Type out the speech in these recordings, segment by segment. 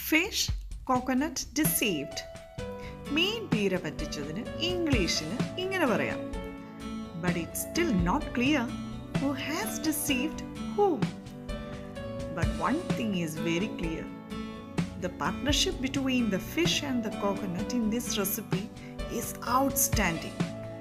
Fish coconut deceived മീൻ പീര പറ്റിച്ചതിന് ഇംഗ്ലീഷിന് ഇങ്ങനെ പറയാം but it still not clear who has deceived who but one thing is very clear The partnership between the fish and the coconut in this recipe is outstanding.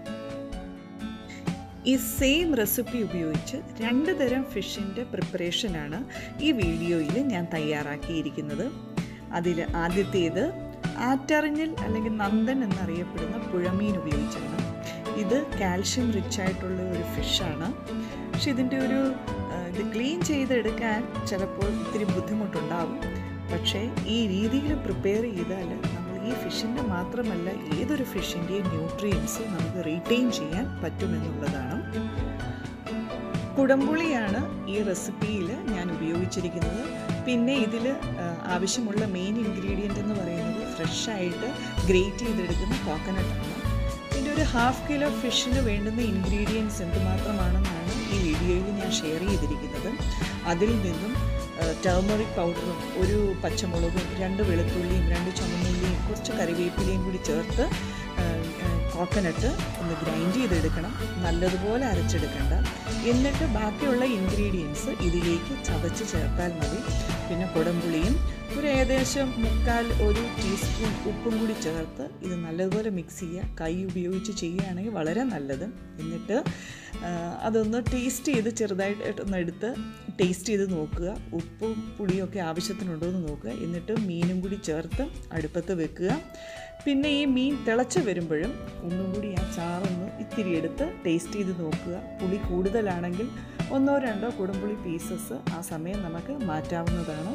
ഈ same recipe ഉപയോഗിച്ച് രണ്ട് തരം ഫിഷിൻ്റെ പ്രിപ്പറേഷനാണ് ഈ വീഡിയോയിൽ ഞാൻ തയ്യാറാക്കിയിരിക്കുന്നത് അതിൽ ആദ്യത്തേത് ആറ്ററിഞ്ഞിൽ അല്ലെങ്കിൽ നന്ദൻ എന്നറിയപ്പെടുന്ന പുഴമീൻ ഉപയോഗിച്ചാണ് ഇത് കാൽഷ്യം റിച്ച് ആയിട്ടുള്ള ഒരു ഫിഷാണ് പക്ഷെ ഇതിൻ്റെ ഒരു ആ, ഇത് ക്ലീൻ ചെയ്തെടുക്കാൻ ചിലപ്പോൾ ഇത്തിരി ബുദ്ധിമുട്ടുണ്ടാവും പക്ഷേ ഈ രീതിയിൽ പ്രിപ്പയർ ചെയ്താൽ നമ്മൾ ഈ ഫിഷിൻ്റെ മാത്രമല്ല ഏതൊരു ഫിഷിൻ്റെയും ന്യൂട്രിയൻസ് നമുക്ക് റീറ്റെയിൻ ചെയ്യാൻ പറ്റുമെന്നുള്ളതാണ് കുടംപുളിയാണ് ഈ റെസിപ്പിയിൽ ഞാൻ ഉപയോഗിച്ചിരിക്കുന്നത് പിന്നെ ഇതിൽ ആവശ്യമുള്ള മെയിൻ ഇൻഗ്രീഡിയൻ്റ് എന്ന് പറയുന്നത് ഫ്രഷായിട്ട് ഗ്രേറ്റ് ചെയ്തെടുക്കുന്ന കോക്കനട്ടാണ് ഇതിൻ്റെ ഒരു ഹാഫ് കിലോ ഫിഷിന് വേണ്ടുന്ന ഇൻഗ്രീഡിയൻസ് എന്തുമാത്രമാണെന്നാണ് ഈ വീഡിയോയിൽ ഞാൻ ഷെയർ ചെയ്തിരിക്കുന്നത് അതിൽ നിന്നും ടേമറിക് പൗഡറും ഒരു പച്ചമുളകും രണ്ട് വെളുത്തുള്ളിയും രണ്ട് ചുമന്നുള്ളിയും കുറച്ച് കറിവേപ്പിലയും കൂടി ചേർത്ത് കോക്കനട്ട് ഒന്ന് ഗ്രൈൻഡ് ചെയ്തെടുക്കണം നല്ലതുപോലെ അരച്ചെടുക്കണ്ട എന്നിട്ട് ബാക്കിയുള്ള ഇൻഗ്രീഡിയൻസ് ഇതിലേക്ക് ചതച്ച് ചേർത്താൽ മതി പിന്നെ കുടംപുളിയും ഒരു ഏകദേശം മുക്കാൽ ഒരു ടീസ്പൂൺ ഉപ്പും കൂടി ചേർത്ത് ഇത് നല്ലതുപോലെ മിക്സ് ചെയ്യുക കൈ ഉപയോഗിച്ച് ചെയ്യുകയാണെങ്കിൽ വളരെ നല്ലത് എന്നിട്ട് ആ, അതൊന്ന് ടേസ്റ്റ് ചെയ്ത് ചെറുതായിട്ടൊന്ന് എടുത്ത് ടേസ്റ്റ് ചെയ്ത് നോക്കുക ഉപ്പും പുളിയൊക്കെ ആവശ്യത്തിനുണ്ടോ എന്ന് നോക്കുക എന്നിട്ട് മീനും കൂടി ചേർത്ത് അടുപ്പത്ത് വെക്കുക പിന്നെ ഈ മീൻ തിളച്ച് വരുമ്പോഴും ഒന്നും കൂടി ആ ചാറൊന്ന് ഇത്തിരി എടുത്ത് ടേസ്റ്റ് ചെയ്ത് നോക്കുക പുളി കൂടുതലാണെങ്കിൽ ഒന്നോ രണ്ടോ കുടംപുളി പീസസ് ആ സമയം നമുക്ക് മാറ്റാവുന്നതാണ്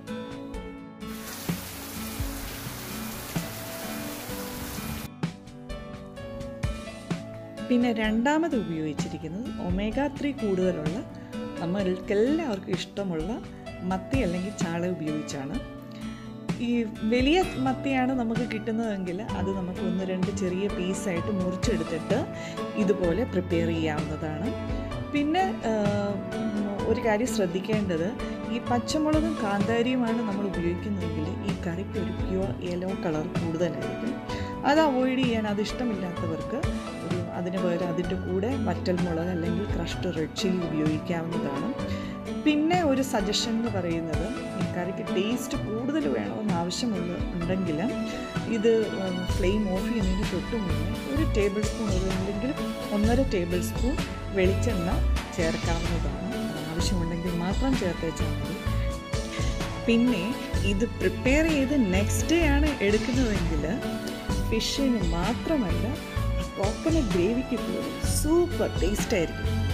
പിന്നെ രണ്ടാമത് ഉപയോഗിച്ചിരിക്കുന്നത് ഒമേഗ ത്രീ കൂടുതലുള്ള നമ്മൾക്ക് എല്ലാവർക്കും ഇഷ്ടമുള്ള മത്തി അല്ലെങ്കിൽ ചാള ഉപയോഗിച്ചാണ് ഈ വലിയ മത്തിയാണ് നമുക്ക് കിട്ടുന്നതെങ്കിൽ അത് നമുക്ക് ഒന്ന് രണ്ട് ചെറിയ പീസായിട്ട് മുറിച്ചെടുത്തിട്ട് ഇതുപോലെ പ്രിപ്പയർ ചെയ്യാവുന്നതാണ് പിന്നെ ആ, ഒരു കാര്യം ശ്രദ്ധിക്കേണ്ടത് ഈ പച്ചമുളകും കാന്താരിയുമാണ് നമ്മൾ ഉപയോഗിക്കുന്നതെങ്കിൽ ഈ കറിക്ക് ഒരു പ്യുവർ യെല്ലോ കളർ കൂടുതലായിരിക്കും അത് അവോയ്ഡ് ചെയ്യാൻ അത് ഇഷ്ടമില്ലാത്തവർക്ക് ഒരു അതിന് പകരം അതിൻ്റെ കൂടെ വറ്റൽമുളക് അല്ലെങ്കിൽ ക്രഷ്ഡ് റെഡ് ചില്ലി ഉപയോഗിക്കാവുന്നതാണ് പിന്നെ ഒരു സജഷൻ എന്ന് പറയുന്നത് ഈ കറിക്ക് ടേസ്റ്റ് കൂടുതൽ വേണമെന്ന് ആവശ്യമുള്ള ഉണ്ടെങ്കിൽ ഇത് ഫ്ലെയിം ഓഫ് ചെയ്യുന്നതിന് തൊട്ട് മുന്നേ ഒരു ടേബിൾ സ്പൂൺ ഒരു അല്ലെങ്കിൽ ഒന്നര ടേബിൾ സ്പൂൺ വെളിച്ചെണ്ണ ചേർക്കാവുന്നതാണ് അത് ആവശ്യമുണ്ടെങ്കിൽ മാത്രം ചേർത്തേച്ചാൽ മതി പിന്നെ ഇത് പ്രിപ്പയർ ചെയ്ത് നെക്സ്റ്റ് ഡേ ആണ് എടുക്കുന്നതെങ്കിൽ ഫിഷിന് മാത്രമല്ല കോക്കനട്ട് ഗ്രേവിക്ക് പോലും സൂപ്പർ ടേസ്റ്റ് ആയിരിക്കും